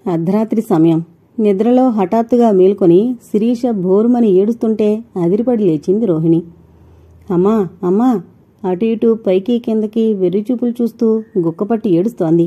అర్ధరాత్రి సమయం నిద్రలో హఠాత్తుగా మేల్కొని శిరీష భోరుమని ఏడుస్తుంటే అదిరిపడి లేచింది రోహిణి అమ్మా అమ్మా అటు ఇటు పైకి కిందకి వెర్రిచూపులు చూస్తూ గుక్కపట్టి ఏడుస్తోంది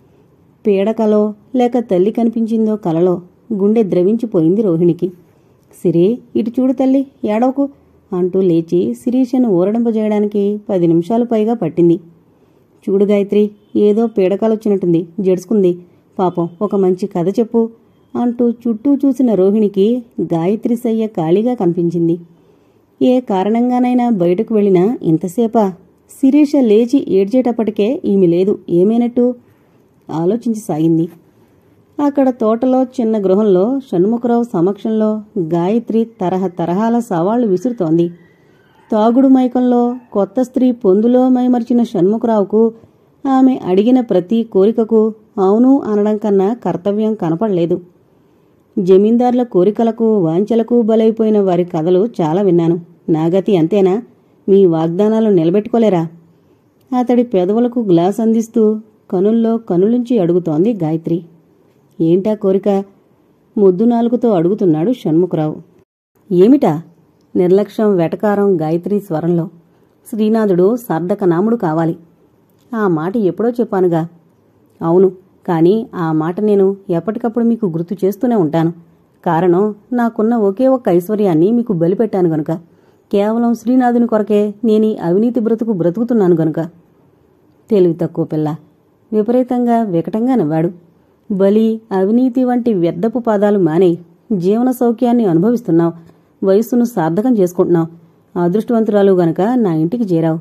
పీడకలో లేక తల్లి కనిపించిందో కలలో గుండె ద్రవించిపోయింది రోహిణికి సిరి ఇటు చూడు తల్లి ఏడవకు అంటూ లేచి శిరీషను ఊరడింపజేయడానికి పది నిమిషాలు పైగా పట్టింది చూడు గాయత్రి ఏదో పీడకాలొచ్చినట్టుంది జడుసుకుంది పాపం ఒక మంచి కథ చెప్పు అంటూ చుట్టూ చూసిన రోహిణికి గాయత్రి సయ్య ఖాళీగా కనిపించింది ఏ కారణంగానైనా బయటకు వెళ్ళినా ఇంతసేపా శిరీష లేచి ఏడ్చేటప్పటికే ఈమె లేదు ఏమైనట్టు ఆలోచించసాగింది అక్కడ తోటలో చిన్న గృహంలో షణ్ముఖరావు సమక్షంలో గాయత్రి తరహ తరహాల సవాళ్లు విసురుతోంది తాగుడు మైకంలో కొత్త స్త్రీ పొందులో మైమర్చిన షణ్ముఖరావుకు ఆమె అడిగిన ప్రతి కోరికకు అవును అనడం కన్నా కర్తవ్యం కనపడలేదు జమీందార్ల కోరికలకు వాంఛలకు బలైపోయిన వారి కథలు చాలా విన్నాను నాగతి అంతేనా మీ వాగ్దానాలు నిలబెట్టుకోలేరా అతడి పెదవులకు గ్లాస్ అందిస్తూ కనుల్లో కనులుంచి అడుగుతోంది గాయత్రి ఏంటా కోరిక ముద్దు నాలుగుతో అడుగుతున్నాడు షణ్ముఖరావు ఏమిటా నిర్లక్ష్యం వెటకారం గాయత్రి స్వరంలో శ్రీనాథుడు సర్దక నాముడు కావాలి ఆ మాట ఎప్పుడో చెప్పానుగా అవును కానీ ఆ మాట నేను ఎప్పటికప్పుడు మీకు గుర్తు చేస్తూనే ఉంటాను కారణం నాకున్న ఒకే ఒక్క ఐశ్వర్యాన్ని మీకు బలిపెట్టాను గనుక కేవలం శ్రీనాథుని కొరకే నేను ఈ అవినీతి బ్రతుకు బ్రతుకుతున్నాను గనుక తెలివి తక్కువ పిల్ల విపరీతంగా వికటంగా నవ్వాడు బలి అవినీతి వంటి వ్యర్థపు పాదాలు మానేయి జీవన సౌఖ్యాన్ని అనుభవిస్తున్నావు వయస్సును సార్థకం చేసుకుంటున్నావు అదృష్టవంతురాలు గనక నా ఇంటికి చేరావు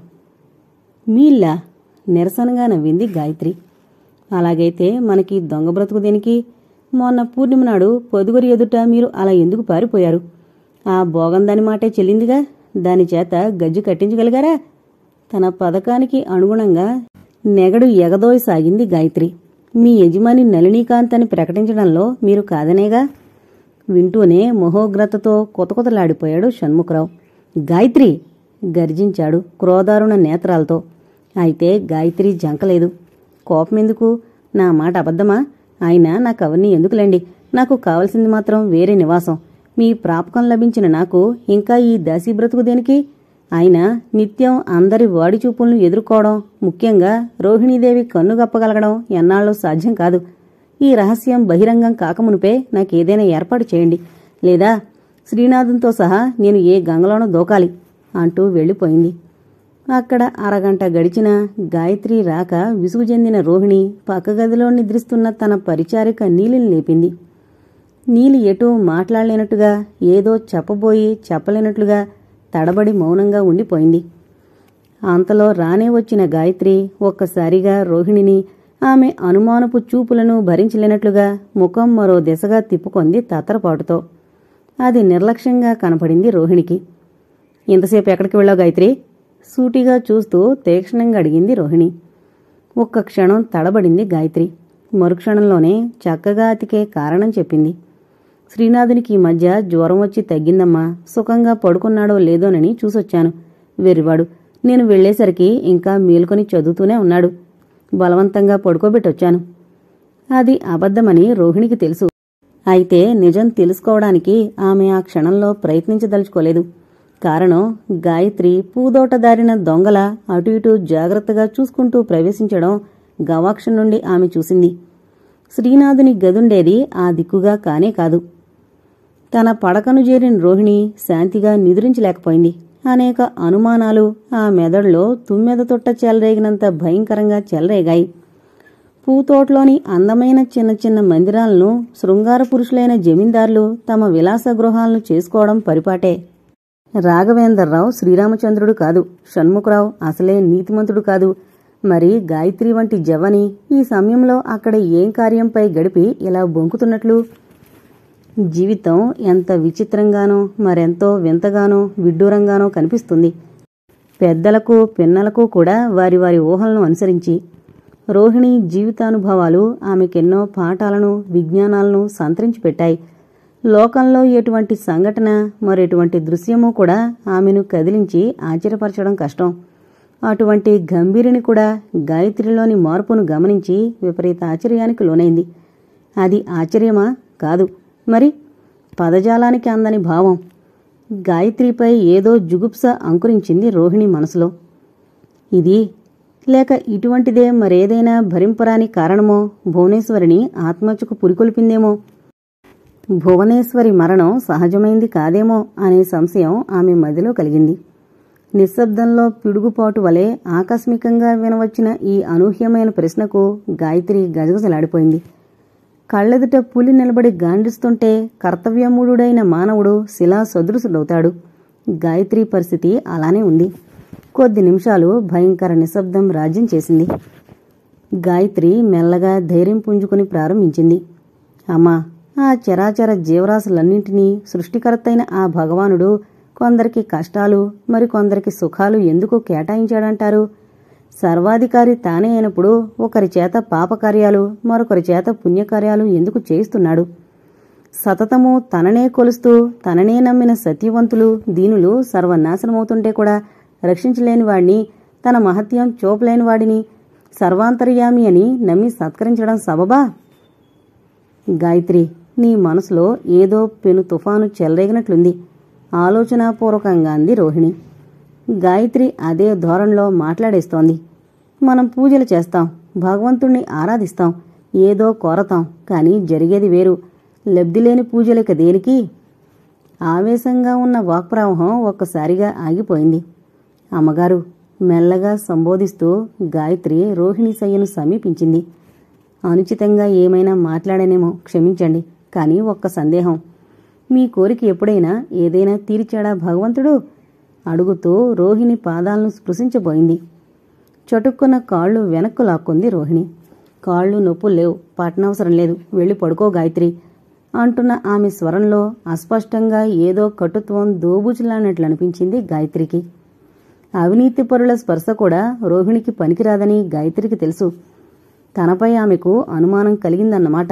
మీల్లా నిరసనగా నవ్వింది గాయత్రి అలాగైతే మనకి దొంగ బ్రతుకు దేనికి మొన్న పూర్ణిమ నాడు పొదుగురి ఎదుట మీరు అలా ఎందుకు పారిపోయారు ఆ భోగం దాని మాటే చెల్లిందిగా దాని చేత గజ్జు కట్టించగలిగారా తన పథకానికి అనుగుణంగా నెగడు ఎగదోయి సాగింది గాయత్రి మీ యజమాని నళినీకాంత్ అని ప్రకటించడంలో మీరు కాదనేగా వింటూనే మొహోగ్రతతో కొతకొతలాడిపోయాడు షణ్ముఖరావు గాయత్రి గర్జించాడు క్రోధారుణ నేత్రాలతో అయితే గాయత్రి జంకలేదు కోపమెందుకు నా మాట అబద్ధమా ఆయన నాకు అవన్నీ ఎందుకులేండి నాకు కావలసింది మాత్రం వేరే నివాసం మీ ప్రాపకం లభించిన నాకు ఇంకా ఈ దాసీ బ్రతుకు దేనికి ఆయన నిత్యం అందరి వాడి చూపులను ఎదుర్కోవడం ముఖ్యంగా రోహిణీదేవి కన్నుగప్పగలగడం ఎన్నాళ్ళు సాధ్యం కాదు ఈ రహస్యం బహిరంగం కాకమునుపే నాకేదైనా ఏర్పాటు చేయండి లేదా శ్రీనాథంతో సహా నేను ఏ గంగలోనో దూకాలి అంటూ వెళ్ళిపోయింది అక్కడ అరగంట గడిచిన గాయత్రి రాక విసుగు చెందిన రోహిణి పక్క గదిలో నిద్రిస్తున్న తన పరిచారిక నీలిని లేపింది నీలి ఎటూ మాట్లాడలేనట్టుగా ఏదో చెప్పబోయి చెప్పలేనట్లుగా తడబడి మౌనంగా ఉండిపోయింది అంతలో రానే వచ్చిన గాయత్రి ఒక్కసారిగా రోహిణిని ఆమె అనుమానపు చూపులను భరించలేనట్లుగా ముఖం మరో దిశగా తిప్పుకొంది తత్తరపాటుతో అది నిర్లక్ష్యంగా కనపడింది రోహిణికి ఇంతసేపు ఎక్కడికి వెళ్ళావు గాయత్రి సూటిగా చూస్తూ తీక్షణంగా అడిగింది రోహిణి ఒక్క క్షణం తడబడింది గాయత్రి మరుక్షణంలోనే చక్కగా అతికే కారణం చెప్పింది శ్రీనాథునికి ఈ మధ్య జ్వరం వచ్చి తగ్గిందమ్మా సుఖంగా పడుకున్నాడో లేదోనని చూసొచ్చాను వెర్రివాడు నేను వెళ్లేసరికి ఇంకా మేల్కొని చదువుతూనే ఉన్నాడు బలవంతంగా పడుకోబెట్టొచ్చాను అది అబద్ధమని రోహిణికి తెలుసు అయితే నిజం తెలుసుకోవడానికి ఆమె ఆ క్షణంలో ప్రయత్నించదలుచుకోలేదు కారణం గాయత్రి పూదోట దారిన దొంగల అటు ఇటు జాగ్రత్తగా చూసుకుంటూ ప్రవేశించడం గవాక్షం నుండి ఆమె చూసింది శ్రీనాథుని గదుండేది ఆ దిక్కుగా కానే కాదు తన పడకను చేరిన రోహిణి శాంతిగా నిద్రించలేకపోయింది అనేక అనుమానాలు ఆ మెదడులో తుమ్మెద తొట్ట చెలరేగినంత భయంకరంగా చెలరేగాయి పూతోటలోని అందమైన చిన్న చిన్న మందిరాలను శృంగార పురుషులైన జమీందారులు తమ విలాస గృహాలను చేసుకోవడం పరిపాటే రాఘవేందర్రావు శ్రీరామచంద్రుడు కాదు షణ్ముఖరావు అసలే నీతిమంతుడు కాదు మరి గాయత్రి వంటి జవని ఈ సమయంలో అక్కడ ఏం కార్యంపై గడిపి ఇలా బొంకుతున్నట్లు జీవితం ఎంత విచిత్రంగానో మరెంతో వింతగానో విడ్డూరంగానో కనిపిస్తుంది పెద్దలకు పిన్నలకు కూడా వారి వారి ఊహలను అనుసరించి రోహిణి జీవితానుభవాలు ఆమెకెన్నో పాఠాలను విజ్ఞానాలను సంతరించి పెట్టాయి లోకంలో ఎటువంటి సంఘటన మరెటువంటి దృశ్యము కూడా ఆమెను కదిలించి ఆశ్చర్యపరచడం కష్టం అటువంటి గంభీరిని కూడా గాయత్రిలోని మార్పును గమనించి విపరీత ఆశ్చర్యానికి లోనైంది అది ఆశ్చర్యమా కాదు మరి పదజాలానికి అందని భావం గాయత్రిపై ఏదో జుగుప్స అంకురించింది రోహిణి మనసులో ఇది లేక ఇటువంటిదే మరేదైనా భరింపరాని కారణమో భువనేశ్వరిని ఆత్మహత్యకు పురికొల్పిందేమో భువనేశ్వరి మరణం సహజమైంది కాదేమో అనే సంశయం ఆమె మదిలో కలిగింది నిశ్శబ్దంలో పిడుగుపాటు వలె ఆకస్మికంగా వినవచ్చిన ఈ అనూహ్యమైన ప్రశ్నకు గాయత్రి గజగజలాడిపోయింది కళ్ళెదుట పులి నిలబడి గాండిస్తుంటే కర్తవ్యమూఢుడైన మానవుడు శిలా సదృశుడవుతాడు గాయత్రి పరిస్థితి అలానే ఉంది కొద్ది నిమిషాలు భయంకర నిశ్శబ్దం రాజ్యం చేసింది గాయత్రి మెల్లగా ధైర్యం పుంజుకుని ప్రారంభించింది అమ్మా ఆ చరాచర జీవరాశులన్నింటినీ సృష్టికర్తైన ఆ భగవానుడు కొందరికి కష్టాలు మరి కొందరికి సుఖాలు ఎందుకు కేటాయించాడంటారు సర్వాధికారి తానే అయినప్పుడు ఒకరి చేత పాపకార్యాలు మరొకరి చేత పుణ్యకార్యాలు ఎందుకు చేయిస్తున్నాడు సతతము తననే కొలుస్తూ తననే నమ్మిన సత్యవంతులు దీనులు సర్వనాశనమవుతుంటే కూడా రక్షించలేని వాడిని తన మహత్యం చూపలేని వాడిని సర్వాంతర్యామి అని నమ్మి సత్కరించడం సబబా గాయత్రి నీ మనసులో ఏదో పెను తుఫాను చెలరేగినట్లుంది ఆలోచనాపూర్వకంగా అంది రోహిణి గాయత్రి అదే ధోరణిలో మాట్లాడేస్తోంది మనం పూజలు చేస్తాం భగవంతుణ్ణి ఆరాధిస్తాం ఏదో కోరతాం కానీ జరిగేది వేరు లబ్ధిలేని పూజలిక దేనికి ఆవేశంగా ఉన్న వాక్ప్రవాహం ఒక్కసారిగా ఆగిపోయింది అమ్మగారు మెల్లగా సంబోధిస్తూ గాయత్రి రోహిణి సయ్యను సమీపించింది అనుచితంగా ఏమైనా మాట్లాడనేమో క్షమించండి కానీ ఒక్క సందేహం మీ కోరిక ఎప్పుడైనా ఏదైనా తీర్చాడా భగవంతుడు అడుగుతూ రోహిణి పాదాలను స్పృశించబోయింది చటుక్కున్న కాళ్ళు వెనక్కు లాక్కుంది రోహిణి కాళ్ళు నొప్పులు లేవు పట్టనవసరం లేదు వెళ్ళి పడుకో గాయత్రి అంటున్న ఆమె స్వరంలో అస్పష్టంగా ఏదో కటుత్వం దోబుచులానట్లు అనిపించింది గాయత్రికి అవినీతి పరుల స్పర్శ కూడా రోహిణికి పనికిరాదని గాయత్రికి తెలుసు తనపై ఆమెకు అనుమానం కలిగిందన్నమాట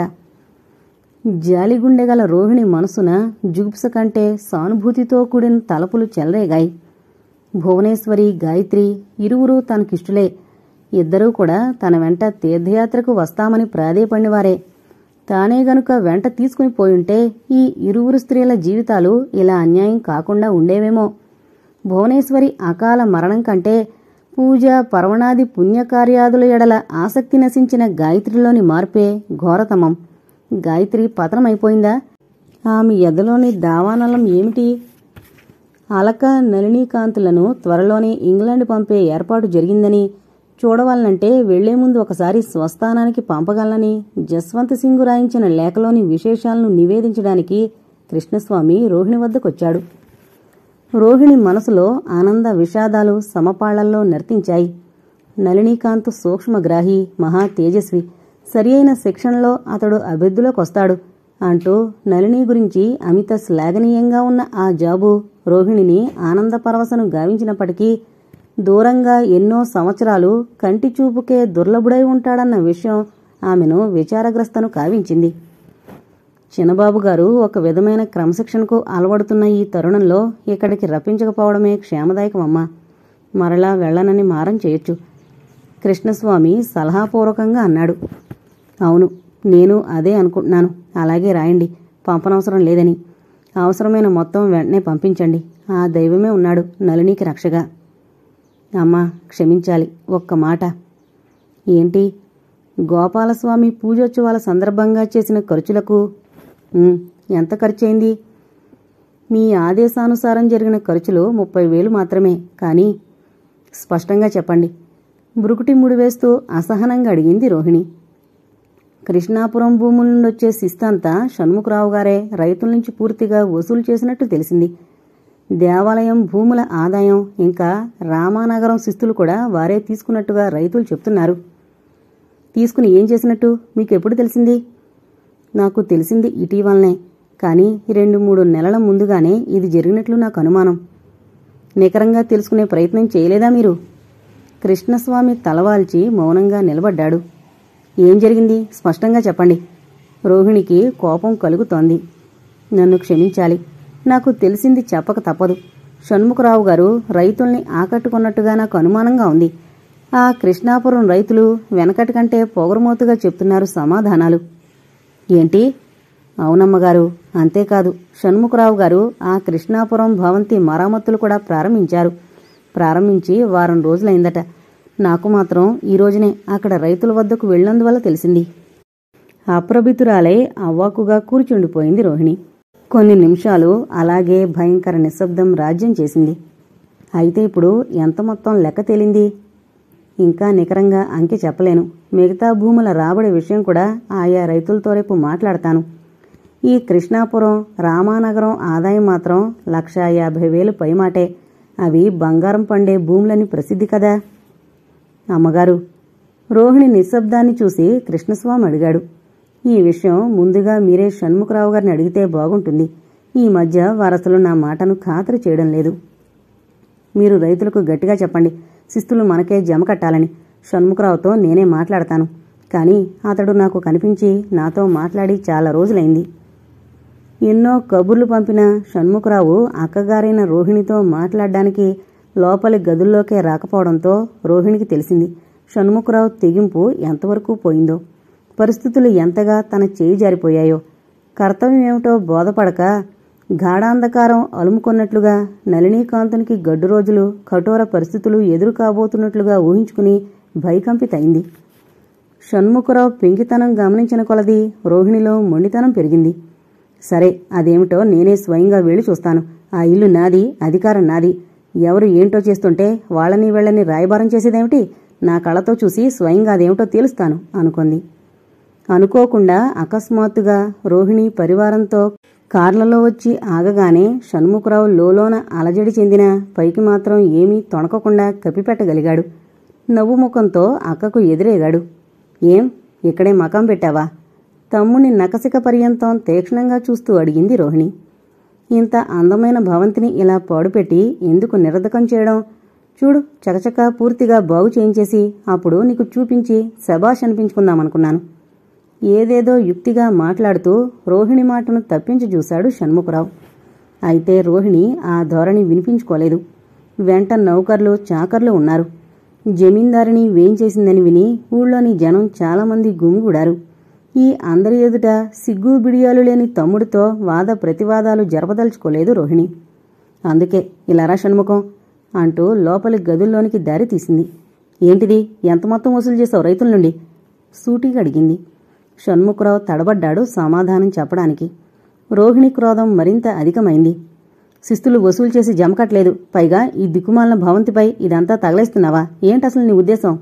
జాలిగుండెగల రోహిణి మనసున జుగుప్స కంటే సానుభూతితో కూడిన తలపులు చెలరేగాయి భువనేశ్వరి గాయత్రి ఇరువురు తనకిష్టులే ఇద్దరూ కూడా తన వెంట తీర్థయాత్రకు వస్తామని ప్రాధేయపడినవారే తానే గనుక వెంట తీసుకుని పోయుంటే ఈ ఇరువురు స్త్రీల జీవితాలు ఇలా అన్యాయం కాకుండా ఉండేవేమో భువనేశ్వరి అకాల మరణం కంటే పూజ పర్వణాది పుణ్యకార్యాదుల ఎడల ఆసక్తి నశించిన గాయత్రిలోని మార్పే ఘోరతమం గాయత్రి పతనమైపోయిందా ఆమె ఎదలోని దావానలం ఏమిటి అలక నళినీకాంతులను త్వరలోనే ఇంగ్లాండ్ పంపే ఏర్పాటు జరిగిందని చూడవాలనంటే వెళ్లే ముందు ఒకసారి స్వస్థానానికి పంపగలనని జస్వంత్ సింగ్ రాయించిన లేఖలోని విశేషాలను నివేదించడానికి కృష్ణస్వామి రోహిణి వద్దకొచ్చాడు రోహిణి మనసులో ఆనంద విషాదాలు సమపాళ్లల్లో నర్తించాయి నళినీకాంత్ సూక్ష్మగ్రాహి మహా తేజస్వి సరి అయిన శిక్షణలో అతడు అభివృద్ధిలోకొస్తాడు అంటూ నళిని గురించి అమిత శ్లాఘనీయంగా ఉన్న ఆ జాబు రోహిణిని ఆనందపరవశను గావించినప్పటికీ దూరంగా ఎన్నో సంవత్సరాలు కంటి చూపుకే దుర్లభుడై ఉంటాడన్న విషయం ఆమెను విచారగ్రస్తను కావించింది చిన్నబాబు గారు ఒక విధమైన క్రమశిక్షణకు అలవడుతున్న ఈ తరుణంలో ఇక్కడికి రప్పించకపోవడమే క్షేమదాయకమమ్మా మరలా వెళ్ళనని మారం చేయొచ్చు కృష్ణస్వామి సలహాపూర్వకంగా అన్నాడు అవును నేను అదే అనుకుంటున్నాను అలాగే రాయండి పంపనవసరం లేదని అవసరమైన మొత్తం వెంటనే పంపించండి ఆ దైవమే ఉన్నాడు నళినికి రక్షగా అమ్మా క్షమించాలి ఒక్క మాట ఏంటి గోపాలస్వామి పూజోత్సవాల సందర్భంగా చేసిన ఖర్చులకు ఉమ్, ఎంత ఖర్చయింది మీ ఆదేశానుసారం జరిగిన ఖర్చులు ముప్పై వేలు మాత్రమే కానీ స్పష్టంగా చెప్పండి బ్రుకుటి ముడివేస్తూ అసహనంగా అడిగింది రోహిణి కృష్ణాపురం భూముల నుండి వచ్చే శిస్తంతా షణ్ముఖరావు గారే రైతుల నుంచి పూర్తిగా వసూలు చేసినట్టు తెలిసింది దేవాలయం భూముల ఆదాయం ఇంకా రామానగరం శిస్తులు కూడా వారే తీసుకున్నట్టుగా రైతులు చెప్తున్నారు తీసుకుని ఏం చేసినట్టు మీకు ఎప్పుడు తెలిసింది నాకు తెలిసింది ఇటీవలనే కానీ రెండు మూడు నెలల ముందుగానే ఇది జరిగినట్లు నాకు అనుమానం నికరంగా తెలుసుకునే ప్రయత్నం చేయలేదా మీరు కృష్ణస్వామి తలవాల్చి మౌనంగా నిలబడ్డాడు ఏం జరిగింది స్పష్టంగా చెప్పండి రోహిణికి కోపం కలుగుతోంది నన్ను క్షమించాలి నాకు తెలిసింది చెప్పక తప్పదు షణ్ముఖరావు గారు రైతుల్ని ఆకట్టుకున్నట్టుగా నాకు అనుమానంగా ఉంది ఆ కృష్ణాపురం రైతులు వెనకటి కంటే పొగరుమోతుగా చెప్తున్నారు సమాధానాలు ఏంటి అవునమ్మగారు అంతేకాదు షణ్ముఖరావు గారు ఆ కృష్ణాపురం భవంతి మరామత్తులు కూడా ప్రారంభించారు ప్రారంభించి వారం రోజులైందట నాకు మాత్రం ఈ రోజునే అక్కడ రైతుల వద్దకు వెళ్ళినందువల్ల తెలిసింది అప్రభితురాలై అవ్వాకుగా కూర్చుండిపోయింది రోహిణి కొన్ని నిమిషాలు అలాగే భయంకర నిశ్శబ్దం రాజ్యం చేసింది అయితే ఇప్పుడు ఎంత మొత్తం లెక్క తేలింది ఇంకా నికరంగా అంకె చెప్పలేను మిగతా భూముల రాబడి విషయం కూడా ఆయా రైతులతో రేపు మాట్లాడతాను ఈ కృష్ణాపురం రామానగరం ఆదాయం మాత్రం లక్షా యాభై వేలు పైమాటే అవి బంగారం పండే భూములని ప్రసిద్ధి కదా అమ్మగారు రోహిణి నిశ్శబ్దాన్ని చూసి కృష్ణస్వామి అడిగాడు ఈ విషయం ముందుగా మీరే షణ్ముఖరావు గారిని అడిగితే బాగుంటుంది ఈ మధ్య వారసులు నా మాటను ఖాతరు చేయడం లేదు మీరు రైతులకు గట్టిగా చెప్పండి శిస్తులు మనకే జమ కట్టాలని షణ్ముఖరావుతో నేనే మాట్లాడతాను కానీ అతడు నాకు కనిపించి నాతో మాట్లాడి చాలా రోజులైంది ఎన్నో కబుర్లు పంపిన షణ్ముఖరావు అక్కగారైన రోహిణితో మాట్లాడడానికి లోపలి గదుల్లోకే రాకపోవడంతో రోహిణికి తెలిసింది షణ్ముఖరావు తెగింపు ఎంతవరకు పోయిందో పరిస్థితులు ఎంతగా తన చేయి జారిపోయాయో కర్తవ్యం ఏమిటో బోధపడక గాఢాంధకారం అలుముకొన్నట్లుగా నళినీకాంతునికి గడ్డు రోజులు కఠోర పరిస్థితులు ఎదురు కాబోతున్నట్లుగా ఊహించుకుని భయకంపితైంది షణ్ముఖరావు పెంకితనం గమనించిన కొలది రోహిణిలో మొండితనం పెరిగింది సరే అదేమిటో నేనే స్వయంగా వెళ్ళి చూస్తాను ఆ ఇల్లు నాది అధికారం నాది ఎవరు ఏంటో చేస్తుంటే వాళ్ళని వీళ్ళని రాయబారం చేసేదేమిటి నా కళ్ళతో చూసి స్వయంగా అదేమిటో తేలుస్తాను అనుకుంది అనుకోకుండా అకస్మాత్తుగా రోహిణి పరివారంతో కార్లలో వచ్చి ఆగగానే షణ్ముఖరావు లోలోన అలజడి చెందిన పైకి మాత్రం ఏమీ తొణకకుండా కప్పిపెట్టగలిగాడు నవ్వు ముఖంతో అక్కకు ఎదురేగాడు ఏం ఇక్కడే మకం పెట్టావా తమ్ముని నకసిక పర్యంతం తీక్షణంగా చూస్తూ అడిగింది రోహిణి ఇంత అందమైన భవంతిని ఇలా పాడుపెట్టి ఎందుకు నిరర్ధకం చేయడం చూడు చకచక పూర్తిగా బాగు చేయించేసి అప్పుడు నీకు చూపించి శబాష్ అనిపించుకుందామనుకున్నాను ఏదేదో యుక్తిగా మాట్లాడుతూ రోహిణి మాటను తప్పించి చూశాడు షణ్ముఖరావు అయితే రోహిణి ఆ ధోరణి వినిపించుకోలేదు వెంట నౌకర్లు చాకర్లు ఉన్నారు జమీందారిని వేయించేసిందని విని ఊళ్ళోని జనం చాలామంది గుమిగూడారు ఈ అందరి ఎదుట సిగ్గు బిడియాలు లేని తమ్ముడితో వాద ప్రతివాదాలు జరపదలుచుకోలేదు రోహిణి అందుకే ఇలారా షణ్ముఖం అంటూ లోపలి గదుల్లోనికి దారి తీసింది ఏంటిది ఎంత మొత్తం వసూలు చేసావు రైతుల నుండి సూటిగా అడిగింది షణ్ముఖరావు తడబడ్డాడు సమాధానం చెప్పడానికి రోహిణి క్రోధం మరింత అధికమైంది శిస్తులు వసూలు చేసి జమకట్లేదు పైగా ఈ దిక్కుమాలిన భవంతిపై ఇదంతా తగలేస్తున్నావా ఏంటసలు నీ ఉద్దేశం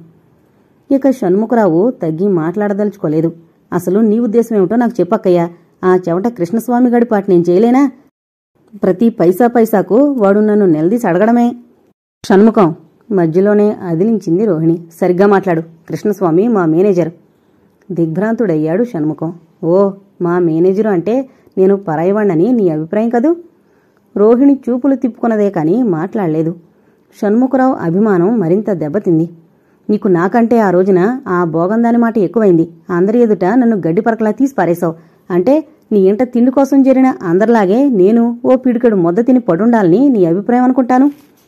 ఇక షణ్ముఖరావు తగ్గి మాట్లాడదలుచుకోలేదు అసలు నీ ఉద్దేశం ఏమిటో నాకు చెప్పక్కయ్యా ఆ చెవట కృష్ణస్వామి గడి పాటు నేను చేయలేనా ప్రతి పైసా పైసాకు వాడు నన్ను నిలదీసి అడగడమే షణ్ముఖం మధ్యలోనే అదిలించింది రోహిణి సరిగ్గా మాట్లాడు కృష్ణస్వామి మా మేనేజర్ దిగ్భ్రాంతుడయ్యాడు షణ్ముఖం ఓ మా మేనేజరు అంటే నేను పరాయవాణ్ణని నీ అభిప్రాయం కదూ రోహిణి చూపులు తిప్పుకున్నదే కాని మాట్లాడలేదు షణ్ముఖరావు అభిమానం మరింత దెబ్బతింది నీకు నాకంటే ఆ రోజున ఆ భోగందాని మాట ఎక్కువైంది అందరి ఎదుట నన్ను గడ్డి పరకలా తీసి పారేశావు అంటే నీ ఇంట తిండి కోసం చేరిన అందరిలాగే నేను ఓ పిడికెడు మొద్ద తిని పడుండాలని నీ అభిప్రాయం అనుకుంటాను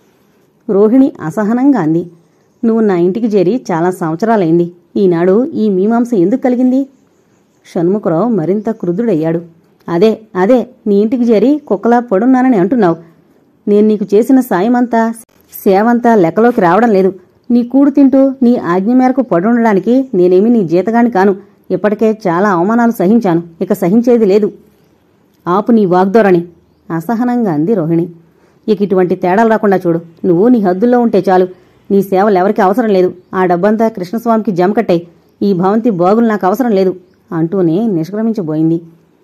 రోహిణి అసహనంగా అంది నువ్వు నా ఇంటికి చేరి చాలా సంవత్సరాలైంది ఈనాడు ఈ మీమాంస ఎందుకు కలిగింది షణ్ముఖరావు మరింత క్రుద్ధుడయ్యాడు అదే అదే నీ ఇంటికి చేరి కుక్కలా పడున్నానని అంటున్నావు నేను నీకు చేసిన సాయమంతా సేవంతా లెక్కలోకి రావడం లేదు నీ కూడు తింటూ నీ ఆజ్ఞ మేరకు పడుండడానికి నేనేమి నీ జీతగాని కాను ఇప్పటికే చాలా అవమానాలు సహించాను ఇక సహించేది లేదు ఆపు నీ వాగ్ధోరణి అసహనంగా అంది రోహిణి ఇక ఇటువంటి తేడాలు రాకుండా చూడు నువ్వు నీ హద్దుల్లో ఉంటే చాలు నీ సేవలు ఎవరికి అవసరం లేదు ఆ డబ్బంతా కృష్ణస్వామికి జమకట్టాయి ఈ భవంతి బాగులు నాకు అవసరం లేదు అంటూనే నిష్క్రమించబోయింది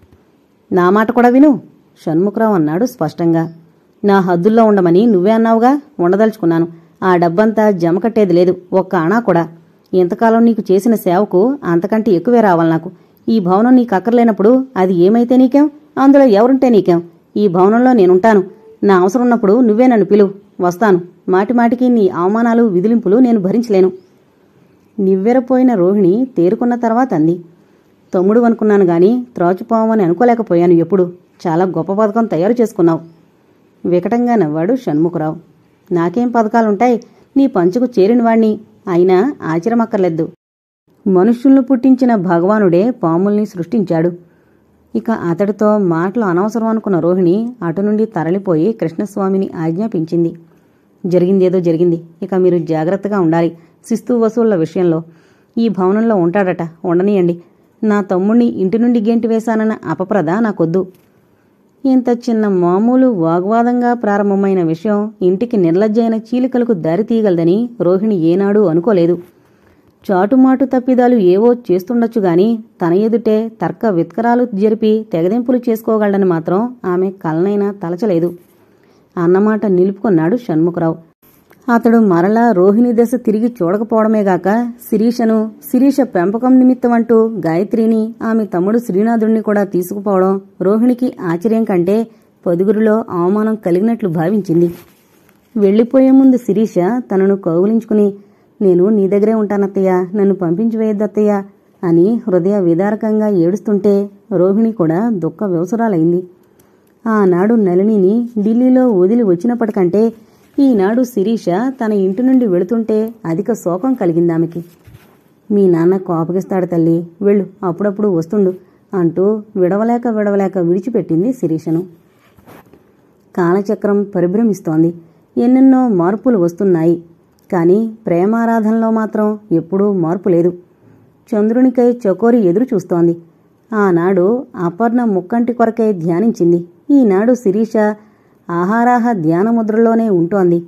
నా మాట కూడా విను షణ్ముఖరావు అన్నాడు స్పష్టంగా నా హద్దుల్లో ఉండమని నువ్వే అన్నావుగా ఉండదలుచుకున్నాను ఆ డబ్బంతా జమకట్టేది లేదు ఒక్క అణా కూడా ఇంతకాలం నీకు చేసిన సేవకు అంతకంటే ఎక్కువే రావాలి నాకు ఈ భవనం నీకు అక్కర్లేనప్పుడు అది ఏమైతే నీకేం అందులో ఎవరుంటే నీకేం ఈ భవనంలో నేనుంటాను నా అవసరం ఉన్నప్పుడు నువ్వే నన్ను పిలువు వస్తాను మాటిమాటికి నీ అవమానాలు విదిలింపులు నేను భరించలేను నివ్వెరపోయిన రోహిణి తేరుకున్న తర్వాత అంది తమ్ముడు అనుకున్నాను గాని త్రోచుపోవని అనుకోలేకపోయాను ఎప్పుడు చాలా గొప్ప పథకం తయారు చేసుకున్నావు వికటంగా నవ్వాడు షణ్ముఖరావు నాకేం పథకాలుంటాయి నీ పంచుకు చేరిన వాణ్ణి అయినా ఆశ్చర్యమక్కర్లేదు మనుష్యులను పుట్టించిన భగవానుడే పాముల్ని సృష్టించాడు ఇక అతడితో మాటలు అనవసరం అనుకున్న రోహిణి అటు నుండి తరలిపోయి కృష్ణస్వామిని ఆజ్ఞాపించింది జరిగిందేదో జరిగింది ఇక మీరు జాగ్రత్తగా ఉండాలి శిస్తు వసూళ్ల విషయంలో ఈ భవనంలో ఉంటాడట ఉండనియండి నా తమ్ముణ్ణి ఇంటి నుండి గెంటి వేశానన్న అపప్రద నాకొద్దు ఇంత చిన్న మామూలు వాగ్వాదంగా ప్రారంభమైన విషయం ఇంటికి నిర్లజ్జైన చీలికలకు దారితీయగలదని రోహిణి ఏనాడూ అనుకోలేదు చాటుమాటు తప్పిదాలు ఏవో చేస్తుండొచ్చు గాని తన ఎదుటే తర్క విత్కరాలు జరిపి తెగదెంపులు చేసుకోగలడని మాత్రం ఆమె కలనైనా తలచలేదు అన్నమాట నిలుపుకున్నాడు షణ్ముఖరావు అతడు మరలా రోహిణి దశ తిరిగి చూడకపోవడమేగాక శిరీషను శిరీష పెంపకం నిమిత్తం అంటూ గాయత్రిని ఆమె తమ్ముడు శ్రీనాథుణ్ణి కూడా తీసుకుపోవడం రోహిణికి ఆశ్చర్యం కంటే పొదుగురిలో అవమానం కలిగినట్లు భావించింది వెళ్లిపోయే ముందు శిరీష తనను కౌగులించుకుని నేను నీ దగ్గరే ఉంటానత్తయ్య నన్ను పంపించి వేయద్దత్తయ్య అని హృదయ విదారకంగా ఏడుస్తుంటే రోహిణి కూడా దుఃఖ వ్యవసరాలైంది ఆనాడు నళినిని ఢిల్లీలో వదిలి వచ్చినప్పటికంటే ఈనాడు శిరీష తన ఇంటి నుండి వెళుతుంటే అధిక శోకం కలిగింది ఆమెకి మీ నాన్న కోపగిస్తాడు తల్లి వెళ్ళు అప్పుడప్పుడు వస్తుండు అంటూ విడవలేక విడవలేక విడిచిపెట్టింది శిరీషను కాలచక్రం పరిభ్రమిస్తోంది ఎన్నెన్నో మార్పులు వస్తున్నాయి కానీ ప్రేమారాధనలో మాత్రం ఎప్పుడూ మార్పు లేదు చంద్రునికై చకోరి ఎదురు చూస్తోంది ఆనాడు అపర్ణ ముక్కంటి కొరకై ధ్యానించింది ఈనాడు శిరీష ఆహారాహ ధ్యానముద్రలోనే ఉంటోంది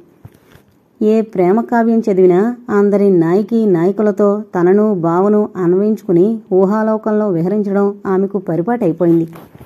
ఏ ప్రేమ కావ్యం చదివినా అందరి నాయకి నాయకులతో తనను బావను అన్వయించుకుని ఊహాలోకంలో విహరించడం ఆమెకు పరిపాటైపోయింది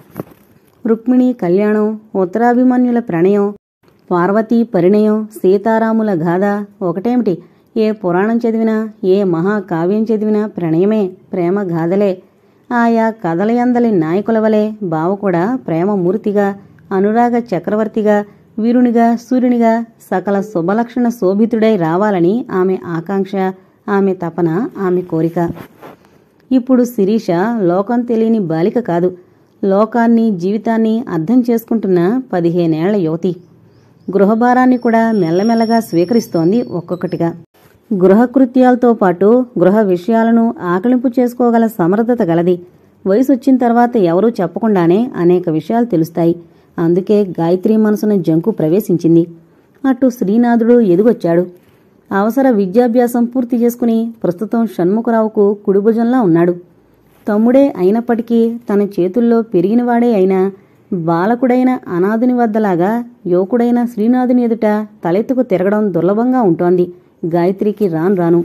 రుక్మిణి కళ్యాణం ఉత్తరాభిమన్యుల ప్రణయం పార్వతీ పరిణయం సీతారాముల గాథ ఒకటేమిటి ఏ పురాణం చదివినా ఏ మహాకావ్యం చదివినా ప్రణయమే ప్రేమ గాథలే ఆయా కథలయందలి నాయకుల వలె బావ కూడా ప్రేమమూర్తిగా అనురాగ చక్రవర్తిగా వీరునిగా సూర్యునిగా సకల శుభలక్షణ శోభితుడై రావాలని ఆమె ఆకాంక్ష ఆమె తపన ఆమె కోరిక ఇప్పుడు శిరీష లోకం తెలియని బాలిక కాదు లోకాన్ని జీవితాన్ని అర్థం చేసుకుంటున్న పదిహేనేళ్ల యువతి గృహభారాన్ని కూడా మెల్లమెల్లగా స్వీకరిస్తోంది ఒక్కొక్కటిగా గృహకృత్యాలతో పాటు గృహ విషయాలను ఆకలింపు చేసుకోగల సమర్థత గలది వయసు వచ్చిన తర్వాత ఎవరూ చెప్పకుండానే అనేక విషయాలు తెలుస్తాయి అందుకే గాయత్రి మనసున జంకు ప్రవేశించింది అటు శ్రీనాథుడు ఎదుగొచ్చాడు అవసర విద్యాభ్యాసం పూర్తి చేసుకుని ప్రస్తుతం షణ్ముఖరావుకు కుడిభుజంలా ఉన్నాడు తమ్ముడే అయినప్పటికీ తన చేతుల్లో పెరిగినవాడే అయినా బాలకుడైన అనాథుని వద్దలాగా యువకుడైన శ్రీనాథుని ఎదుట తలెత్తుకు తిరగడం దుర్లభంగా ఉంటోంది గాయత్రికి రాను రాను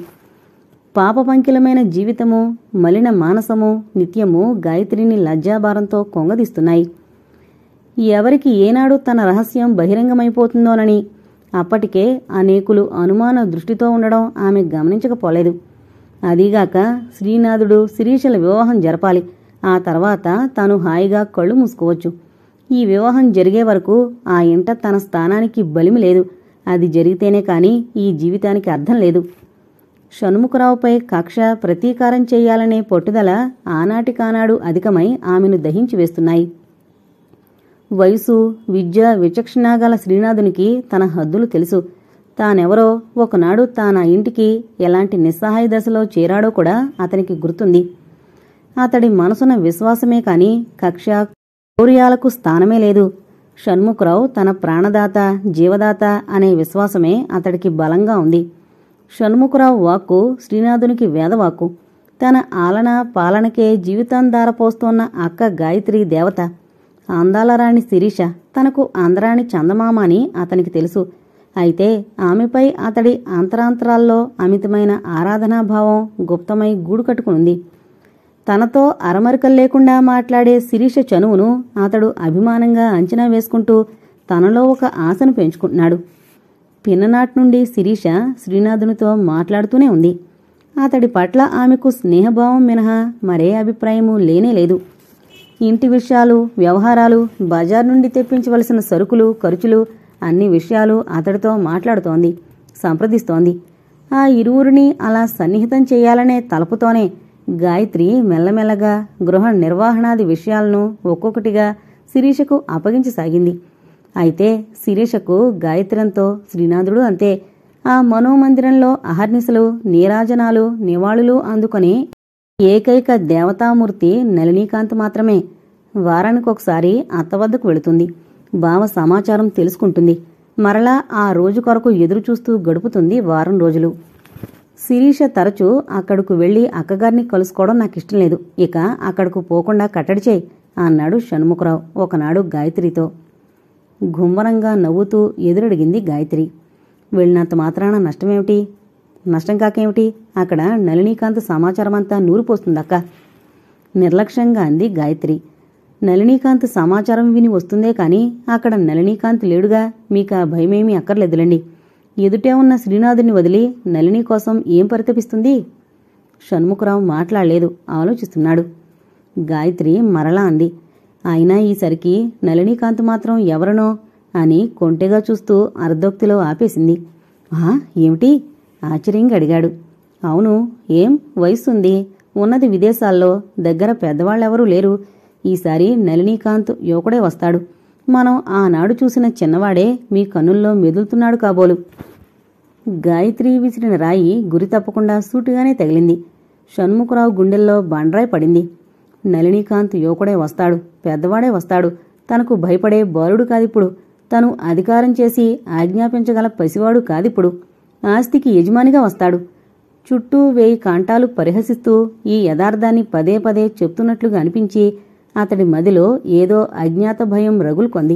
పాపపంకిలమైన జీవితము మలిన మానసము నిత్యము గాయత్రిని లజ్జాభారంతో కొంగదీస్తున్నాయి ఎవరికి ఏనాడు తన రహస్యం బహిరంగమైపోతుందోనని అప్పటికే అనేకులు అనుమాన దృష్టితో ఉండడం ఆమె గమనించకపోలేదు అదీగాక శ్రీనాథుడు శిరీషల వివాహం జరపాలి ఆ తర్వాత తాను హాయిగా కళ్ళు మూసుకోవచ్చు ఈ వివాహం జరిగే వరకు ఆ ఇంట తన స్థానానికి బలిమి లేదు అది జరిగితేనే కాని ఈ జీవితానికి అర్థం లేదు షణ్ముఖరావుపై కక్ష ప్రతీకారం చేయాలనే పట్టుదల ఆనాటికానాడు అధికమై ఆమెను దహించి వేస్తున్నాయి వయసు విద్య విచక్షణ గల శ్రీనాథునికి తన హద్దులు తెలుసు తానెవరో ఒకనాడు తాన ఇంటికి ఎలాంటి నిస్సహాయ దశలో చేరాడో కూడా అతనికి గుర్తుంది అతడి మనసున విశ్వాసమే కాని కక్ష శౌర్యాలకు స్థానమే లేదు షణ్ముఖరావు తన ప్రాణదాత జీవదాత అనే విశ్వాసమే అతడికి బలంగా ఉంది షణ్ముఖరావు వాక్కు శ్రీనాథునికి వేదవాక్కు తన ఆలన పాలనకే జీవితం దారపోస్తోన్న అక్క గాయత్రి దేవత అందాల రాణి శిరీష తనకు ఆంధ్రాణి చందమామ అని అతనికి తెలుసు అయితే ఆమెపై అతడి అంతరాంతరాల్లో అమితమైన ఆరాధనాభావం గుప్తమై గూడు కట్టుకునుంది తనతో అరమరికలు లేకుండా మాట్లాడే శిరీష చనువును అతడు అభిమానంగా అంచనా వేసుకుంటూ తనలో ఒక ఆశను పెంచుకుంటున్నాడు పిన్ననాటి నుండి శిరీష శ్రీనాథునితో మాట్లాడుతూనే ఉంది అతడి పట్ల ఆమెకు స్నేహభావం మినహా మరే అభిప్రాయము లేనేలేదు ఇంటి విషయాలు వ్యవహారాలు బజార్ నుండి తెప్పించవలసిన సరుకులు ఖర్చులు అన్ని విషయాలు అతడితో మాట్లాడుతోంది సంప్రదిస్తోంది ఆ ఇరువురిని అలా సన్నిహితం చేయాలనే తలపుతోనే గాయత్రి మెల్లమెల్లగా గృహ నిర్వహణాది విషయాలను ఒక్కొక్కటిగా శిరీషకు అప్పగించసాగింది అయితే శిరీషకు గాయత్రంతో శ్రీనాథుడు అంతే ఆ మనోమందిరంలో అహర్నిశలు నీరాజనాలు నివాళులు అందుకొని ఏకైక దేవతామూర్తి నళినీకాంత్ మాత్రమే వారానికి ఒకసారి అత్త వద్దకు వెళుతుంది బావ సమాచారం తెలుసుకుంటుంది మరలా ఆ రోజు కొరకు ఎదురు చూస్తూ గడుపుతుంది వారం రోజులు శిరీష తరచూ అక్కడకు వెళ్లి అక్కగారిని కలుసుకోవడం నాకు ఇష్టం లేదు ఇక అక్కడకు పోకుండా కట్టడి చేయి అన్నాడు షణ్ముఖరావు ఒకనాడు గాయత్రితో గుమ్మరంగా నవ్వుతూ ఎదురడిగింది గాయత్రి వెళ్ళినంత మాత్రాన నష్టమేమిటి నష్టం కాకేమిటి అక్కడ నళినీకాంత్ సమాచారమంతా నూరిపోస్తుందక్క నిర్లక్ష్యంగా అంది గాయత్రి నళినీకాంత్ సమాచారం విని వస్తుందే కాని అక్కడ నళినీకాంత్ లేడుగా మీకు ఆ భయమేమీ అక్కర్లేదులండి ఎదుటే ఉన్న శ్రీనాథుని వదిలి నళిని కోసం ఏం పరితపిస్తుంది షణ్ముఖరావు మాట్లాడలేదు ఆలోచిస్తున్నాడు గాయత్రి మరలా అంది అయినా ఈసరికి నళినీకాంత్ మాత్రం ఎవరనో అని కొంటెగా చూస్తూ అర్ధోక్తిలో ఆపేసింది ఆ ఏమిటి ఆశ్చర్యంగా అడిగాడు అవును ఏం వయస్సుంది ఉన్నది విదేశాల్లో దగ్గర పెద్దవాళ్ళెవరూ లేరు ఈసారి నళినీకాంత్ యువకుడే వస్తాడు మనం ఆనాడు చూసిన చిన్నవాడే మీ కన్నుల్లో మెదులుతున్నాడు కాబోలు గాయత్రి విసిరిన రాయి గురి తప్పకుండా సూటిగానే తగిలింది షణ్ముఖరావు గుండెల్లో బండ్రాయి పడింది నళినీకాంత్ యువకుడే వస్తాడు పెద్దవాడే వస్తాడు తనకు భయపడే బాలుడు కాదిప్పుడు తను అధికారం చేసి ఆజ్ఞాపించగల పసివాడు కాదిప్పుడు ఆస్తికి యజమానిగా వస్తాడు చుట్టూ వేయి కాంటాలు పరిహసిస్తూ ఈ యథార్థాన్ని పదే పదే చెప్తున్నట్లుగా అనిపించి అతడి మదిలో ఏదో అజ్ఞాత భయం రగులుకొంది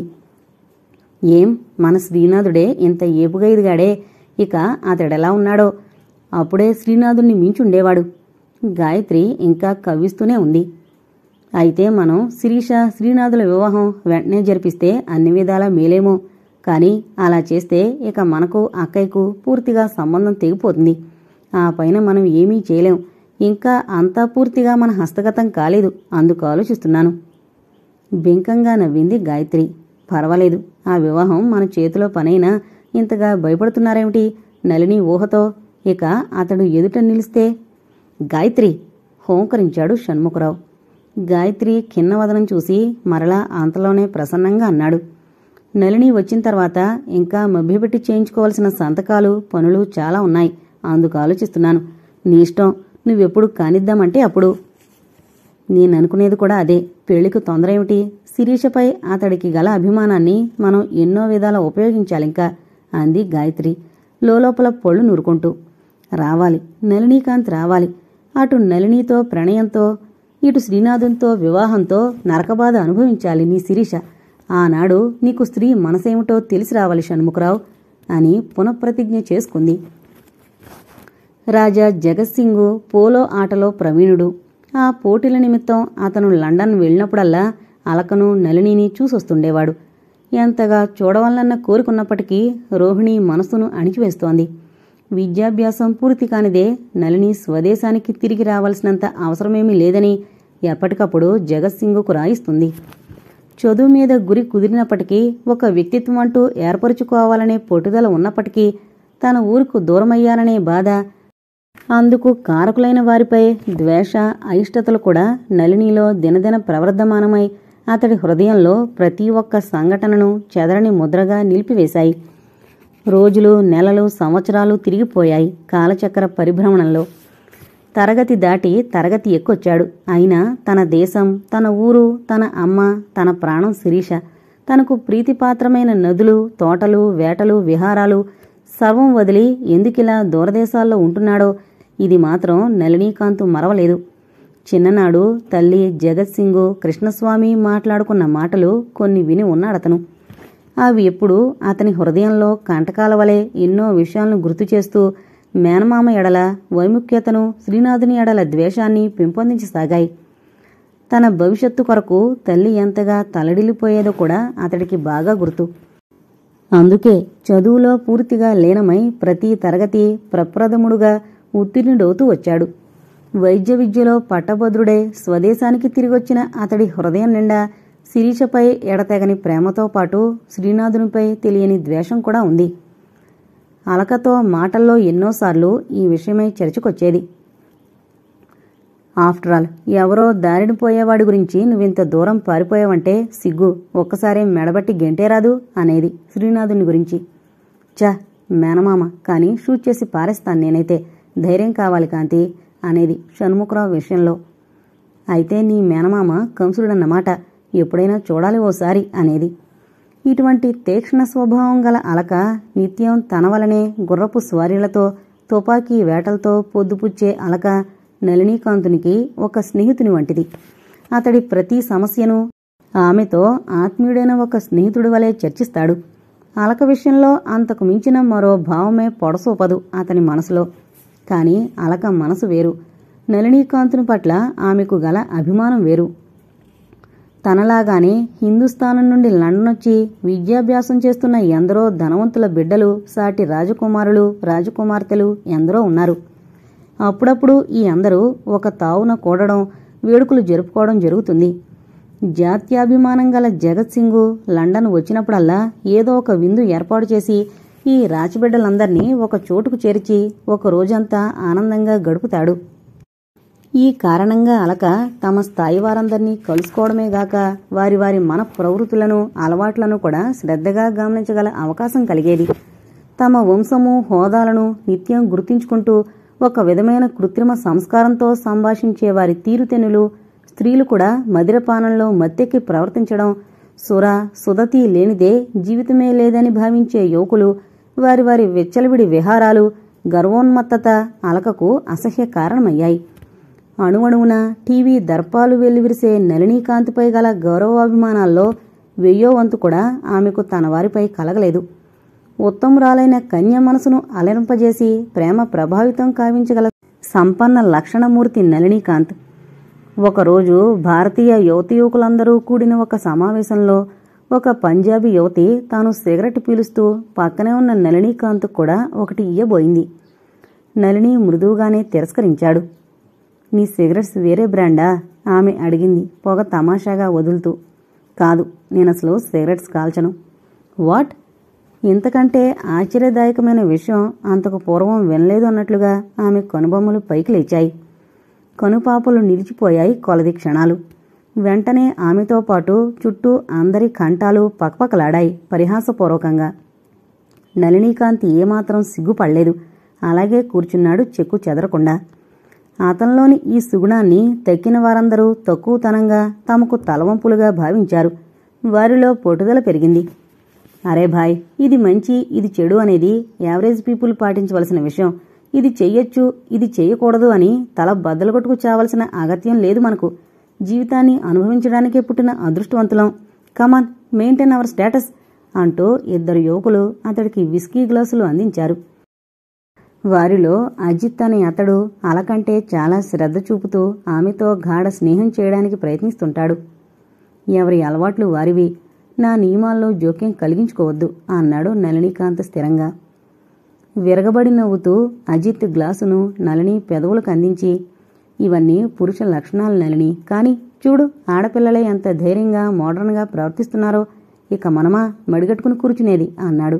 ఏం మన శ్రీనాథుడే ఇంత ఏపుగా ఎదిగాడే ఇక అతడెలా ఉన్నాడో అప్పుడే శ్రీనాథుణ్ణి మించుండేవాడు గాయత్రి ఇంకా కవ్విస్తూనే ఉంది అయితే మనం శిరీష శ్రీనాథుల వివాహం వెంటనే జరిపిస్తే అన్ని విధాలా మేలేమో కానీ అలా చేస్తే ఇక మనకు అక్కయ్యకు పూర్తిగా సంబంధం తెగిపోతుంది ఆ పైన మనం ఏమీ చేయలేం ఇంకా అంతా పూర్తిగా మన హస్తగతం కాలేదు అందుకు ఆలోచిస్తున్నాను బింకంగా నవ్వింది గాయత్రి పర్వాలేదు ఆ వివాహం మన చేతిలో పనైనా ఇంతగా భయపడుతున్నారేమిటి నలిని ఊహతో ఇక అతడు ఎదుట నిలిస్తే గాయత్రి హోంకరించాడు షణ్ముఖరావు గాయత్రి కిన్నవదనం చూసి మరలా అంతలోనే ప్రసన్నంగా అన్నాడు నలిని వచ్చిన తర్వాత ఇంకా మభ్యపెట్టి చేయించుకోవాల్సిన సంతకాలు పనులు చాలా ఉన్నాయి అందుకు ఆలోచిస్తున్నాను నీ ఇష్టం నువ్వెప్పుడు కానిద్దామంటే అప్పుడు నేను అనుకునేది కూడా అదే పెళ్లికి తొందర ఏమిటి శిరీషపై అతడికి గల అభిమానాన్ని మనం ఎన్నో విధాల ఉపయోగించాలింకా అంది గాయత్రి లోపల పొళ్ళు నూరుకుంటూ రావాలి నళినీకాంత్ రావాలి అటు నళినితో ప్రణయంతో ఇటు శ్రీనాథునితో వివాహంతో నరకబాధ అనుభవించాలి నీ శిరీష ఆనాడు నీకు స్త్రీ మనసేమిటో తెలిసి రావాలి షణ్ముఖరావు అని పునఃప్రతిజ్ఞ చేసుకుంది రాజా జగత్సింగు పోలో ఆటలో ప్రవీణుడు ఆ పోటీల నిమిత్తం అతను లండన్ వెళ్ళినప్పుడల్లా అలకను నళినిని చూసొస్తుండేవాడు ఎంతగా చూడవలన్న కోరుకున్నప్పటికీ రోహిణి మనసును అణిచివేస్తోంది విద్యాభ్యాసం పూర్తి కానిదే నళిని స్వదేశానికి తిరిగి రావాల్సినంత అవసరమేమీ లేదని ఎప్పటికప్పుడు జగత్సింగుకు రాయిస్తుంది చదువు మీద గురి కుదిరినప్పటికీ ఒక వ్యక్తిత్వం అంటూ ఏర్పరుచుకోవాలనే పట్టుదల ఉన్నప్పటికీ తన ఊరుకు దూరమయ్యాలనే బాధ అందుకు కారకులైన వారిపై ద్వేష అయిష్టతలు కూడా నళినిలో దినదిన ప్రవర్ధమానమై అతడి హృదయంలో ప్రతి ఒక్క సంఘటనను చెదరని ముద్రగా నిలిపివేశాయి రోజులు నెలలు సంవత్సరాలు తిరిగిపోయాయి కాలచక్ర పరిభ్రమణంలో తరగతి దాటి తరగతి ఎక్కొచ్చాడు అయినా తన దేశం తన ఊరు తన అమ్మ తన ప్రాణం శిరీష తనకు ప్రీతిపాత్రమైన నదులు తోటలు వేటలు విహారాలు సర్వం వదిలి ఎందుకిలా దూరదేశాల్లో ఉంటున్నాడో ఇది మాత్రం నళినీకాంతు మరవలేదు చిన్ననాడు తల్లి జగత్సింగు కృష్ణస్వామి మాట్లాడుకున్న మాటలు కొన్ని విని ఉన్నాడతను అవి ఎప్పుడు అతని హృదయంలో కంటకాల వలె ఎన్నో విషయాలను గుర్తు చేస్తూ మేనమామ ఎడల వైముఖ్యతను శ్రీనాథుని ఎడల ద్వేషాన్ని పెంపొందించసాగాయి తన భవిష్యత్తు కొరకు తల్లి ఎంతగా తలడిల్లిపోయేదో కూడా అతడికి బాగా గుర్తు అందుకే చదువులో పూర్తిగా లీనమై ప్రతి తరగతి ప్రప్రథముడుగా ఉత్తీర్ణుడవుతూ వచ్చాడు వైద్య విద్యలో పట్టభద్రుడే స్వదేశానికి తిరిగొచ్చిన అతడి హృదయం నిండా శిరీషపై ఎడతెగని ప్రేమతో పాటు శ్రీనాథునిపై తెలియని ద్వేషం కూడా ఉంది అలకతో మాటల్లో ఎన్నోసార్లు ఈ విషయమై చర్చకొచ్చేది ఆఫ్టర్ ఆల్ ఎవరో దారిని పోయేవాడి గురించి నువ్వింత దూరం పారిపోయావంటే సిగ్గు ఒక్కసారే మెడబట్టి గెంటేరాదు అనేది శ్రీనాథుని గురించి చ మేనమామ కానీ షూట్ చేసి పారేస్తాను నేనైతే ధైర్యం కావాలి కాంతి అనేది షణ్ముఖరావు విషయంలో అయితే నీ మేనమామ కంసుడన్నమాట ఎప్పుడైనా చూడాలి ఓసారి అనేది ఇటువంటి తీక్ష్ణ స్వభావం గల అలక నిత్యం తన వలనే గుర్రపు స్వారీలతో తుపాకీ వేటలతో పొద్దుపుచ్చే అలక నళినీకాంతునికి ఒక స్నేహితుని వంటిది అతడి ప్రతి సమస్యను ఆమెతో ఆత్మీయుడైన ఒక స్నేహితుడి వలె చర్చిస్తాడు అలక విషయంలో అంతకు మించిన మరో భావమే పొడసూపదు అతని మనసులో కాని అలక మనసు వేరు నళినీకాంతుని పట్ల ఆమెకు గల అభిమానం వేరు తనలాగానే హిందుస్థానం నుండి లండన్ వచ్చి విద్యాభ్యాసం చేస్తున్న ఎందరో ధనవంతుల బిడ్డలు సాటి రాజకుమారులు రాజకుమార్తెలు ఎందరో ఉన్నారు అప్పుడప్పుడు ఈ అందరూ ఒక తావున కూడడం వేడుకలు జరుపుకోవడం జరుగుతుంది జాత్యాభిమానం గల జగత్ సింగు లండన్ వచ్చినప్పుడల్లా ఏదో ఒక విందు ఏర్పాటు చేసి ఈ రాచబిడ్డలందర్నీ ఒక చోటుకు చేర్చి ఒక రోజంతా ఆనందంగా గడుపుతాడు ఈ కారణంగా అలక తమ స్థాయి వారందరినీ కలుసుకోవడమే గాక వారి వారి మన ప్రవృత్తులను అలవాట్లను కూడా శ్రద్ధగా గమనించగల అవకాశం కలిగేది తమ వంశము హోదాలను నిత్యం గుర్తించుకుంటూ ఒక విధమైన కృత్రిమ సంస్కారంతో సంభాషించే వారి తీరుతెన్నులు స్త్రీలు కూడా మదిరపానంలో మత్తెక్కి ప్రవర్తించడం సుర సుదతి లేనిదే జీవితమే లేదని భావించే యువకులు వారి వారి వెచ్చలవిడి విహారాలు గర్వోన్మత్తత అలకకు అసహ్య కారణమయ్యాయి అణువణువున టీవీ దర్పాలు వెల్లివిరిసే నళినీకాంతిపై గల గౌరవాభిమానాల్లో వెయ్యో వంతు కూడా ఆమెకు తన వారిపై కలగలేదు ఉత్తమురాలైన కన్య మనసును అలరింపజేసి ప్రేమ ప్రభావితం కావించగల సంపన్న లక్షణమూర్తి నళినీకాంత్ ఒకరోజు భారతీయ యువతి యువకులందరూ కూడిన ఒక సమావేశంలో ఒక పంజాబీ యువతి తాను సిగరెట్ పీలుస్తూ పక్కనే ఉన్న నళినీకాంత్ కూడా ఒకటి ఇయ్యబోయింది నళిని మృదువుగానే తిరస్కరించాడు నీ సిగరెట్స్ వేరే బ్రాండా ఆమె అడిగింది పొగ తమాషాగా వదులుతూ కాదు నేనసలు సిగరెట్స్ కాల్చను వాట్ ఇంతకంటే ఆశ్చర్యదాయకమైన విషయం అంతకు పూర్వం వినలేదు అన్నట్లుగా ఆమె కనుబొమ్మలు పైకి లేచాయి కనుపాపలు నిలిచిపోయాయి కొలది క్షణాలు వెంటనే ఆమెతో పాటు చుట్టూ అందరి కంఠాలు పకపకలాడాయి పరిహాసపూర్వకంగా నళినీకాంతి ఏమాత్రం సిగ్గుపడలేదు అలాగే కూర్చున్నాడు చెక్కు చెదరకుండా అతనిలోని ఈ సుగుణాన్ని తక్కిన వారందరూ తక్కువతనంగా తమకు తలవంపులుగా భావించారు వారిలో పట్టుదల పెరిగింది అరే భాయ్ ఇది మంచి ఇది చెడు అనేది యావరేజ్ పీపుల్ పాటించవలసిన విషయం ఇది చెయ్యొచ్చు ఇది చెయ్యకూడదు అని తల బద్దలుగొట్టుకు చావలసిన అగత్యం లేదు మనకు జీవితాన్ని అనుభవించడానికే పుట్టిన అదృష్టవంతులం కమాన్ మెయింటైన్ అవర్ స్టేటస్ అంటూ ఇద్దరు యువకులు అతడికి విస్కీ గ్లాసులు అందించారు వారిలో అజిత్ అనే అతడు అలకంటే చాలా శ్రద్ధ చూపుతూ ఆమెతో గాఢ స్నేహం చేయడానికి ప్రయత్నిస్తుంటాడు ఎవరి అలవాట్లు వారివి నా నియమాల్లో జోక్యం కలిగించుకోవద్దు అన్నాడు నళినీకాంత్ స్థిరంగా విరగబడి నవ్వుతూ అజిత్ గ్లాసును నళిని పెదవులకు అందించి ఇవన్నీ పురుష లక్షణాలు నళిని కాని చూడు ఆడపిల్లలే ఎంత ధైర్యంగా మోడర్న్గా ప్రవర్తిస్తున్నారో ఇక మనమా మడిగట్టుకుని కూర్చునేది అన్నాడు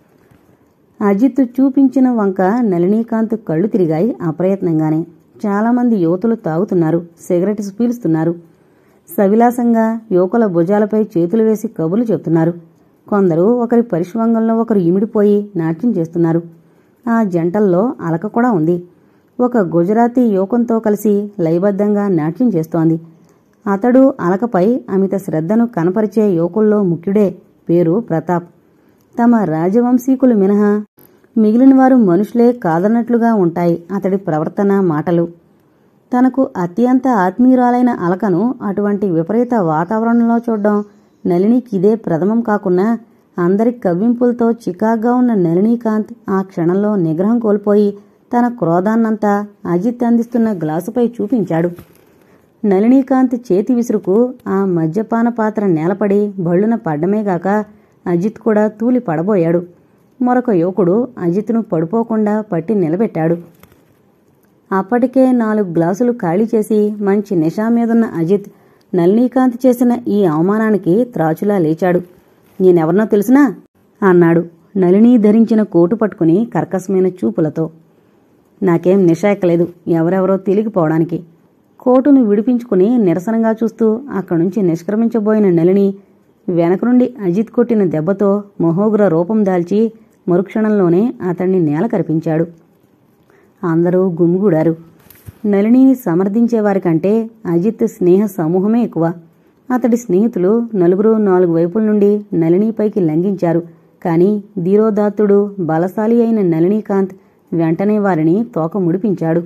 అజిత్ చూపించిన వంక నళినీకాంత్ కళ్ళు తిరిగాయి అప్రయత్నంగానే చాలామంది యువతులు తాగుతున్నారు సిగరెట్స్ పీలుస్తున్నారు సవిలాసంగా యువకుల భుజాలపై చేతులు వేసి కబుర్లు చెప్తున్నారు కొందరు ఒకరి పరిశ్వంగంలో ఒకరు ఇమిడిపోయి నాట్యం చేస్తున్నారు ఆ జంటల్లో అలక కూడా ఉంది ఒక గుజరాతీ యువకంతో కలిసి లయబద్ధంగా నాట్యం చేస్తోంది అతడు అలకపై అమిత శ్రద్ధను కనపరిచే యువకుల్లో ముఖ్యుడే పేరు ప్రతాప్ తమ రాజవంశీకులు మినహా మిగిలిన వారు మనుషులే కాదన్నట్లుగా ఉంటాయి అతడి ప్రవర్తన మాటలు తనకు అత్యంత ఆత్మీయురాలైన అలకను అటువంటి విపరీత వాతావరణంలో చూడడం నళినికిదే ప్రథమం కాకున్నా అందరి కవ్వింపులతో చికాగ్గా ఉన్న నళినీకాంత్ ఆ క్షణంలో నిగ్రహం కోల్పోయి తన క్రోధాన్నంతా అజిత్ అందిస్తున్న గ్లాసుపై చూపించాడు నళినీకాంత్ చేతి విసురుకు ఆ మద్యపాన పాత్ర నేలపడి బళ్ళున పడ్డమేగాక అజిత్ కూడా తూలి పడబోయాడు మరొక యువకుడు అజిత్ను పడిపోకుండా పట్టి నిలబెట్టాడు అప్పటికే నాలుగు గ్లాసులు ఖాళీ చేసి మంచి నిషా మీదున్న అజిత్ నళినీకాంత్ చేసిన ఈ అవమానానికి త్రాచులా లేచాడు నేనెవరినో తెలిసినా అన్నాడు నళిని ధరించిన కోటు పట్టుకుని కర్కశమైన చూపులతో నాకేం నిషా ఎక్కలేదు ఎవరెవరో తెలిగిపోవడానికి కోటును విడిపించుకుని నిరసనగా చూస్తూ అక్కడి నుంచి నిష్క్రమించబోయిన నళిని వెనక నుండి అజిత్ కొట్టిన దెబ్బతో మహోగ్ర రూపం దాల్చి మరుక్షణంలోనే అతన్ని నేల కరిపించాడు అందరూ గుమిగూడారు నళినిని సమర్థించేవారి కంటే అజిత్ స్నేహ సమూహమే ఎక్కువ అతడి స్నేహితులు నలుగురు నాలుగు వైపుల నుండి నళినిపైకి లంఘించారు కాని ధీరోదాత్తుడు బలశాలి అయిన నళినీకాంత్ వెంటనే వారిని తోక ముడిపించాడు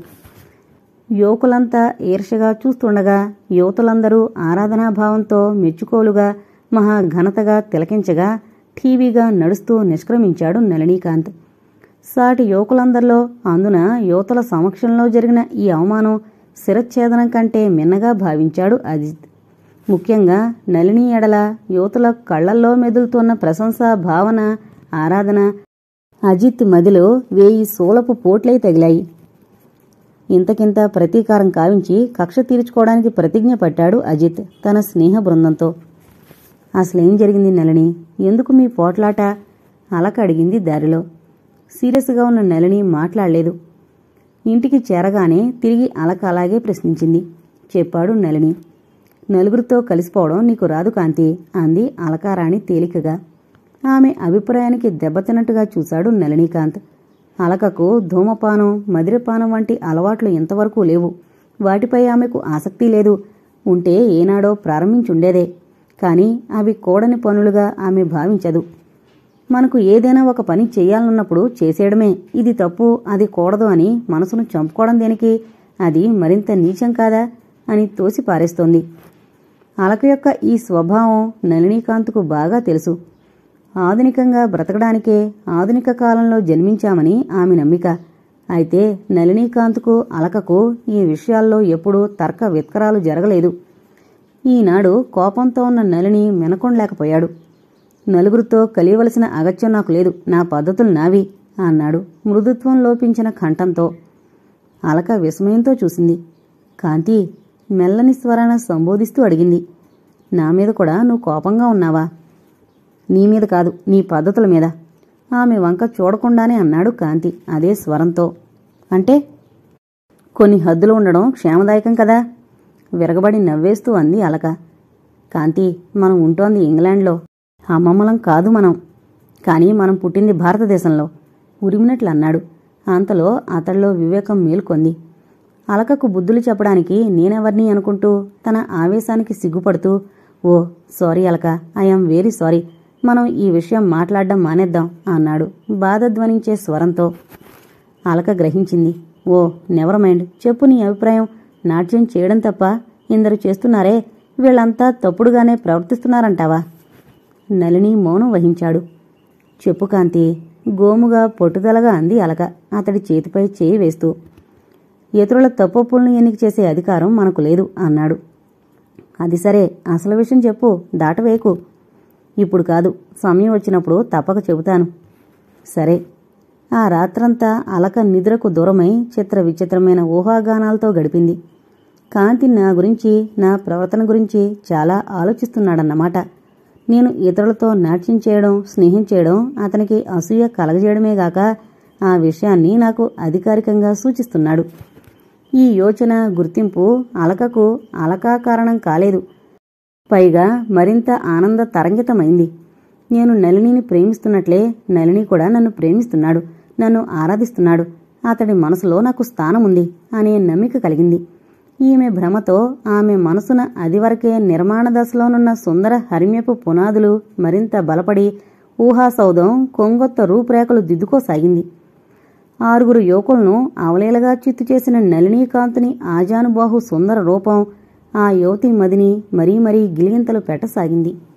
యువకులంతా ఈర్షగా చూస్తుండగా యువతులందరూ ఆరాధనాభావంతో మెచ్చుకోలుగా మహా ఘనతగా తిలకించగా ఠీవీగా నడుస్తూ నిష్క్రమించాడు నళినీకాంత్ సాటి యువకులందరిలో అందున యువతల సమక్షంలో జరిగిన ఈ అవమానం శిరచ్ఛేదనం కంటే మిన్నగా భావించాడు అజిత్ ముఖ్యంగా నళిని ఎడల యువతుల కళ్లల్లో మెదులుతున్న ప్రశంసా భావన ఆరాధన అజిత్ మదిలో వేయి సోలపు పోట్లై తగిలాయి ఇంతకింత ప్రతీకారం కావించి కక్ష తీర్చుకోవడానికి ప్రతిజ్ఞ పట్టాడు అజిత్ తన స్నేహ బృందంతో అసలేం జరిగింది నళిని ఎందుకు మీ పోట్లాట అలక అడిగింది దారిలో సీరియస్గా ఉన్న నళిని మాట్లాడలేదు ఇంటికి చేరగానే తిరిగి అలక అలాగే ప్రశ్నించింది చెప్పాడు నళిని నలుగురితో కలిసిపోవడం నీకు రాదు కాంతి అంది అలకారాణి తేలికగా ఆమె అభిప్రాయానికి దెబ్బతిన్నట్టుగా చూశాడు నళినీకాంత్ అలకకు ధూమపానం మదిరపానం వంటి అలవాట్లు ఇంతవరకు లేవు వాటిపై ఆమెకు ఆసక్తి లేదు ఉంటే ఏనాడో ప్రారంభించుండేదే కాని అవి కూడని పనులుగా ఆమె భావించదు మనకు ఏదైనా ఒక పని చేయాలన్నప్పుడు చేసేయడమే ఇది తప్పు అది కూడదు అని మనసును చంపుకోవడం దేనికి అది మరింత నీచం కాదా అని తోసి పారేస్తోంది అలక యొక్క ఈ స్వభావం నళినీకాంత్కు బాగా తెలుసు ఆధునికంగా బ్రతకడానికే ఆధునిక కాలంలో జన్మించామని ఆమె నమ్మిక అయితే నళినీకాంత్కు అలకకు ఈ విషయాల్లో ఎప్పుడూ తర్క విత్కరాలు జరగలేదు ఈనాడు కోపంతో ఉన్న నలిని మెనకొండలేకపోయాడు నలుగురితో కలియవలసిన అగత్యం నాకు లేదు నా పద్ధతులు నావి అన్నాడు మృదుత్వం లోపించిన కంఠంతో అలక విస్మయంతో చూసింది కాంతి మెల్లని స్వరాన సంబోధిస్తూ అడిగింది నా మీద కూడా నువ్వు కోపంగా ఉన్నావా నీ మీద కాదు నీ పద్ధతుల మీద ఆమె వంక చూడకుండానే అన్నాడు కాంతి అదే స్వరంతో అంటే కొన్ని హద్దులు ఉండడం క్షేమదాయకం కదా విరగబడి నవ్వేస్తూ అంది అలక కాంతి మనం ఉంటోంది ఇంగ్లాండ్లో అమ్మమ్మలం కాదు మనం కానీ మనం పుట్టింది భారతదేశంలో ఉరిమినట్లు అన్నాడు అంతలో అతడిలో వివేకం మేల్కొంది అలకకు బుద్ధులు చెప్పడానికి నేనెవర్ని అనుకుంటూ తన ఆవేశానికి సిగ్గుపడుతూ ఓ సారీ అలక ఐఎమ్ వెరీ సారీ మనం ఈ విషయం మాట్లాడడం మానేద్దాం అన్నాడు బాధ ధ్వనించే స్వరంతో అలక గ్రహించింది ఓ నెవర్ మైండ్ చెప్పు నీ అభిప్రాయం నాట్యం చేయడం తప్ప ఇందరు చేస్తున్నారే వీళ్ళంతా తప్పుడుగానే ప్రవర్తిస్తున్నారంటావా నలిని మౌనం వహించాడు చెప్పు కాంతి గోముగా పొట్టుదలగా అంది అలక అతడి చేతిపై చేయి వేస్తూ ఇతరుల తప్పొప్పులను ఎన్నిక చేసే అధికారం మనకు లేదు అన్నాడు అది సరే అసలు విషయం చెప్పు దాటవేకు ఇప్పుడు కాదు సమయం వచ్చినప్పుడు తప్పక చెబుతాను సరే ఆ రాత్రంతా అలక నిద్రకు దూరమై చిత్ర విచిత్రమైన ఊహాగానాలతో గడిపింది కాంతి నా గురించి నా ప్రవర్తన గురించి చాలా ఆలోచిస్తున్నాడన్నమాట నేను ఇతరులతో నాట్యం చేయడం స్నేహం చేయడం అతనికి అసూయ కలగజేయడమే గాక ఆ విషయాన్ని నాకు అధికారికంగా సూచిస్తున్నాడు ఈ యోచన గుర్తింపు అలకకు అలకా కారణం కాలేదు పైగా మరింత ఆనంద తరంగితమైంది నేను నళినిని ప్రేమిస్తున్నట్లే నళిని కూడా నన్ను ప్రేమిస్తున్నాడు నన్ను ఆరాధిస్తున్నాడు అతడి మనసులో నాకు స్థానం ఉంది అనే నమ్మిక కలిగింది ఈమె భ్రమతో ఆమె మనసున అదివరకే నిర్మాణ దశలోనున్న సుందర హరిమ్యపు పునాదులు మరింత బలపడి ఊహాసౌధం కొంగొత్త రూపురేఖలు దిద్దుకోసాగింది ఆరుగురు యువకులను అవలేలగా చిత్తు చేసిన నళినీకాంతుని ఆజానుబాహు సుందర రూపం ఆ యువతి మదిని మరీ మరీ గిలిగింతలు పెట్టసాగింది